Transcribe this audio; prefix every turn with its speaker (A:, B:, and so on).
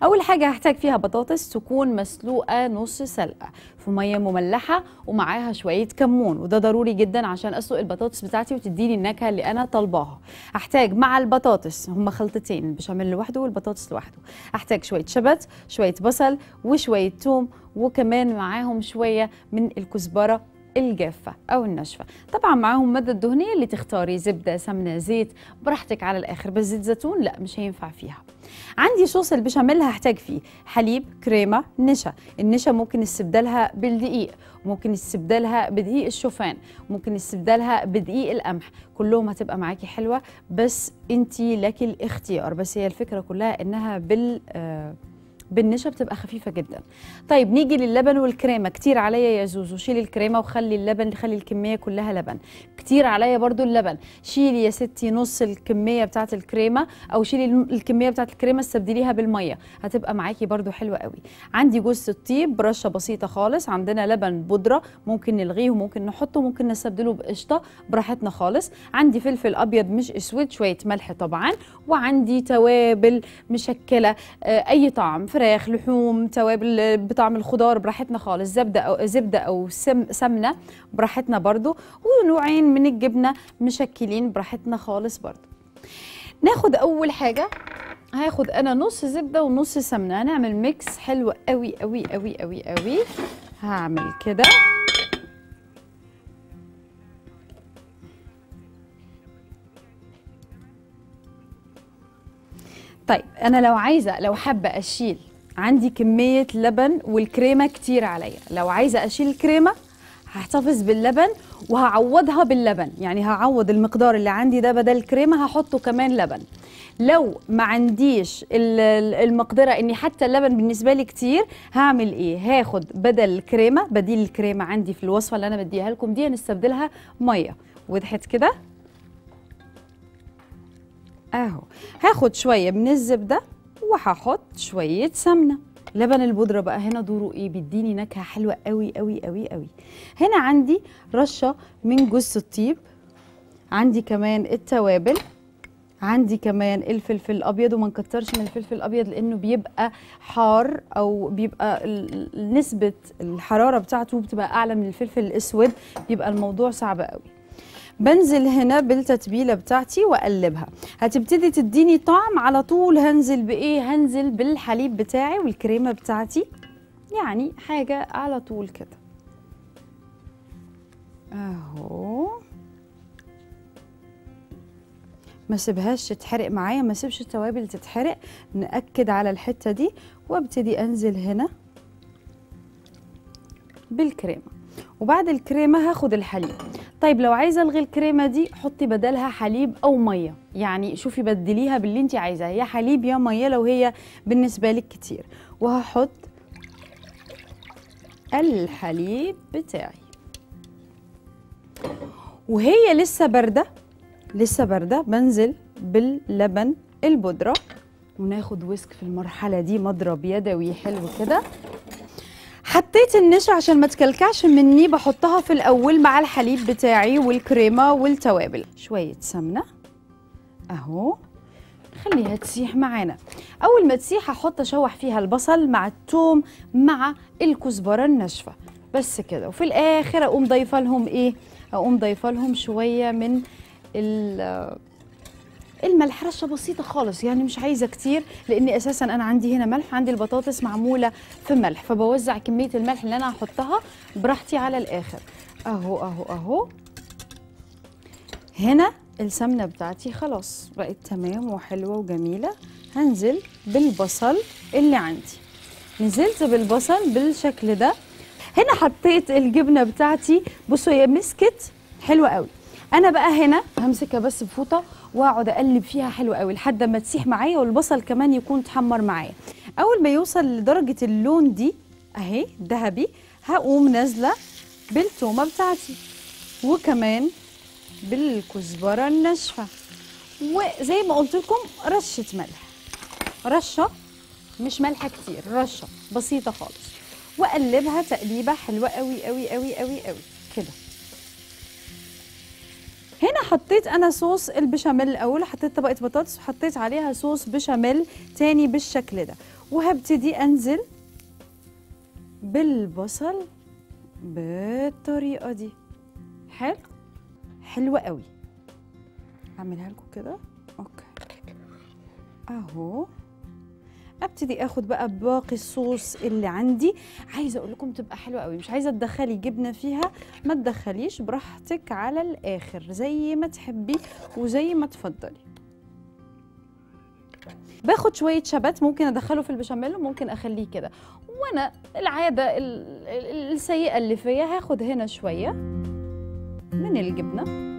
A: اول حاجه هحتاج فيها بطاطس تكون مسلوقه نص سلقه في ميه مملحه ومعاها شويه كمون وده ضروري جدا عشان اسلق البطاطس بتاعتي وتديني النكهه اللي انا طالباها هحتاج مع البطاطس هما خلطتين البشاميل لوحده والبطاطس لوحده هحتاج شويه شبت شويه بصل وشويه توم وكمان معاهم شويه من الكزبره الجافة أو الناشفة طبعا معاهم مادة دهنية اللي تختاري زبدة سمنة زيت براحتك على الآخر بس زيت زيتون لا مش هينفع فيها عندي صوص البشاميل هحتاج فيه حليب كريمة نشا النشا ممكن نستبدلها بالدقيق ممكن نستبدلها بدقيق الشوفان ممكن نستبدلها بدقيق القمح كلهم هتبقى معاكي حلوة بس انتي لك الاختيار بس هي الفكرة كلها انها بال آه بالنشا بتبقى خفيفه جدا طيب نيجي للبن والكريمه كتير عليا يا زوزو شيلي الكريمه وخلي اللبن خلي الكميه كلها لبن كتير عليا برضو اللبن شيلي يا ستي نص الكميه بتاعه الكريمه او شيلي الكميه بتاعه الكريمه استبدليها بالميه هتبقى معاكي برضو حلوه قوي عندي جوز الطيب رشه بسيطه خالص عندنا لبن بودره ممكن نلغيه وممكن نحطه ممكن نستبدله بقشطه براحتنا خالص عندي فلفل ابيض مش اسود شويه ملح طبعا وعندي توابل مشكله آه اي طعم فراخ لحوم توابل بطعم الخضار براحتنا خالص زبده او زبده او سم سمنه براحتنا برضو ونوعين من الجبنه مشكلين براحتنا خالص برضو ناخد اول حاجه هاخد انا نص زبده ونص سمنه هنعمل ميكس حلو قوي قوي قوي قوي قوي هعمل كده طيب انا لو عايزه لو حابه اشيل عندي كميه لبن والكريمه كتير عليا لو عايزه اشيل الكريمه هحتفظ باللبن وهعوضها باللبن يعني هعوض المقدار اللي عندي ده بدل الكريمه هحطه كمان لبن لو ما عنديش المقدره اني حتى اللبن بالنسبه لي كتير هعمل ايه هاخد بدل الكريمه بديل الكريمه عندي في الوصفه اللي انا بديها لكم دي هنستبدلها ميه وضحت كده اهو هاخد شويه من الزبده وهحط شويه سمنه لبن البودره بقى هنا دوره ايه بيديني نكهه حلوه قوي قوي قوي قوي هنا عندي رشه من جوز الطيب عندي كمان التوابل عندي كمان الفلفل الابيض وما نكترش من الفلفل الابيض لانه بيبقى حار او بيبقى نسبه الحراره بتاعته بتبقى اعلى من الفلفل الاسود بيبقى الموضوع صعب قوي بنزل هنا بالتتبيله بتاعتي واقلبها هتبتدي تديني طعم على طول هنزل بايه هنزل بالحليب بتاعي والكريمه بتاعتي يعني حاجه على طول كده اهو ما سيبهاش تتحرق معايا ما سيبش التوابل تتحرق ناكد على الحته دي وابتدي انزل هنا بالكريمه وبعد الكريمه هاخد الحليب طيب لو عايزه الغي الكريمه دي حطي بدلها حليب او ميه يعني شوفي بدليها باللي انت عايزاه يا حليب يا ميه لو هي بالنسبه لك كتير وهحط الحليب بتاعي وهي لسه بارده لسه بارده بنزل باللبن البودره وناخد ويسك في المرحله دي مضرب يدوي حلو كده حطيت النشا عشان ما تكلكعش مني بحطها في الاول مع الحليب بتاعي والكريمه والتوابل شويه سمنه اهو خليها تسيح معانا اول ما تسيح هحط اشوح فيها البصل مع الثوم مع الكزبره الناشفه بس كده وفي الاخر اقوم ضايفه لهم ايه اقوم ضايفه لهم شويه من الملح رشه بسيطه خالص يعني مش عايزه كتير لاني اساسا انا عندي هنا ملح عندي البطاطس معموله في ملح فبوزع كميه الملح اللي انا هحطها براحتي على الاخر اهو اهو اهو هنا السمنه بتاعتي خلاص بقت تمام وحلوه وجميله هنزل بالبصل اللي عندي نزلت بالبصل بالشكل ده هنا حطيت الجبنه بتاعتي بصوا هي مسكت حلوه قوي انا بقى هنا همسكها بس بفوطه واقعد اقلب فيها حلو قوي لحد ما تسيح معايا والبصل كمان يكون اتحمر معايا اول ما يوصل لدرجه اللون دي اهي ذهبي هقوم نازله بالتومه بتاعتي وكمان بالكزبره الناشفه وزي ما قلت لكم رشه ملح رشه مش ملح كتير رشه بسيطه خالص واقلبها تقليبه حلوه قوي قوي قوي قوي قوي كده هنا حطيت انا صوص البشاميل الاول حطيت طبقه بطاطس وحطيت عليها صوص بشاميل تاني بالشكل ده وهبتدي انزل بالبصل بالطريقه دي حلو حلوه قوي اعملها لكم كده اوكي اهو ابتدي اخد بقى باقي الصوص اللي عندي عايزه اقول لكم تبقى حلوه قوي مش عايزه تدخلي جبنه فيها ما تدخليش براحتك على الاخر زي ما تحبي وزي ما تفضلي باخد شويه شبت ممكن ادخله في البشاميل وممكن اخليه كده وانا العاده ال- ال- السيئه اللي فيا هاخد هنا شويه من الجبنه